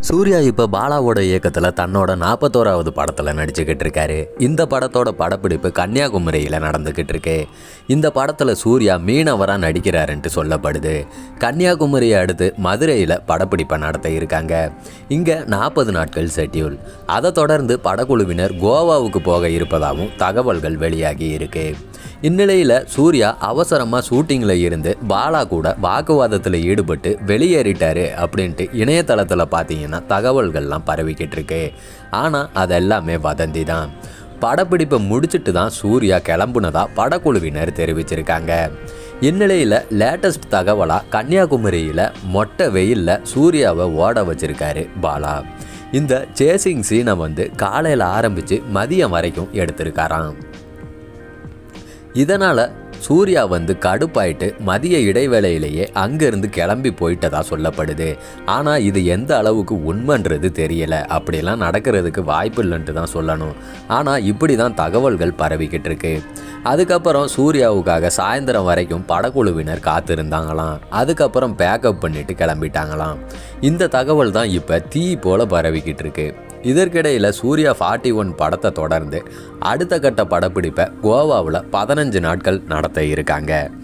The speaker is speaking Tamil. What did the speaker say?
சூர்யா இப்போ பாலாவோட இயக்கத்தில் தன்னோட நாற்பத்தோராவது படத்தில் நடிச்சுக்கிட்டு இருக்காரு இந்த படத்தோட படப்பிடிப்பு கன்னியாகுமரியில் நடந்துக்கிட்டு இருக்கு இந்த படத்தில் சூர்யா மீனவராக நடிக்கிறாருன்ட்டு சொல்லப்படுது கன்னியாகுமரியை அடுத்து மதுரையில் படப்பிடிப்பை நடத்த இருக்காங்க இங்கே நாற்பது நாட்கள் ஷெட்யூல் அதை தொடர்ந்து படக்குழுவினர் கோவாவுக்கு போக இருப்பதாகவும் தகவல்கள் வெளியாகி இருக்கு இந்நிலையில் சூர்யா அவசரமாக ஷூட்டிங்கில் இருந்து பாலா கூட வாக்குவாதத்தில் ஈடுபட்டு வெளியேறிட்டாரு அப்படின்ட்டு இணையதளத்தில் பார்த்தீங்கன்னா தகவல்கள்லாம் பரவிக்கிட்டு இருக்கு ஆனால் அதெல்லாமே வதந்தி தான் படப்பிடிப்பை முடிச்சிட்டு தான் சூர்யா கிளம்புனதா படக்குழுவினர் தெரிவிச்சிருக்காங்க இந்நிலையில் லேட்டஸ்ட் தகவலாக கன்னியாகுமரியில் மொட்டை வெயிலில் சூர்யாவை ஓட வச்சிருக்காரு பாலா இந்த சேசிங் சீனை வந்து காலையில் ஆரம்பித்து மதியம் வரைக்கும் எடுத்திருக்காராம் இதனால் சூர்யா வந்து கடுப்பாயிட்டு மதிய இடைவேளையிலேயே அங்கேருந்து கிளம்பி போயிட்டதா சொல்லப்படுது ஆனால் இது எந்த அளவுக்கு உண்மைன்றது தெரியல அப்படிலாம் நடக்கிறதுக்கு வாய்ப்பு இல்லைன்ட்டு தான் சொல்லணும் ஆனால் இப்படி தான் தகவல்கள் பரவிக்கிட்டு இருக்கு அதுக்கப்புறம் சூர்யாவுக்காக சாயந்தரம் வரைக்கும் படக்குழுவினர் காத்திருந்தாங்களாம் அதுக்கப்புறம் பேக்கப் பண்ணிட்டு கிளம்பிட்டாங்களாம் இந்த தகவல் தான் இப்போ தீ போல பரவிக்கிட்டு இருக்கு இதற்கிடையில் சூர்யா ஃபார்ட்டி ஒன் படத்தை தொடர்ந்து அடுத்த கட்ட படப்பிடிப்பை கோவாவில் பதினஞ்சு நாட்கள் நடத்த இருக்காங்க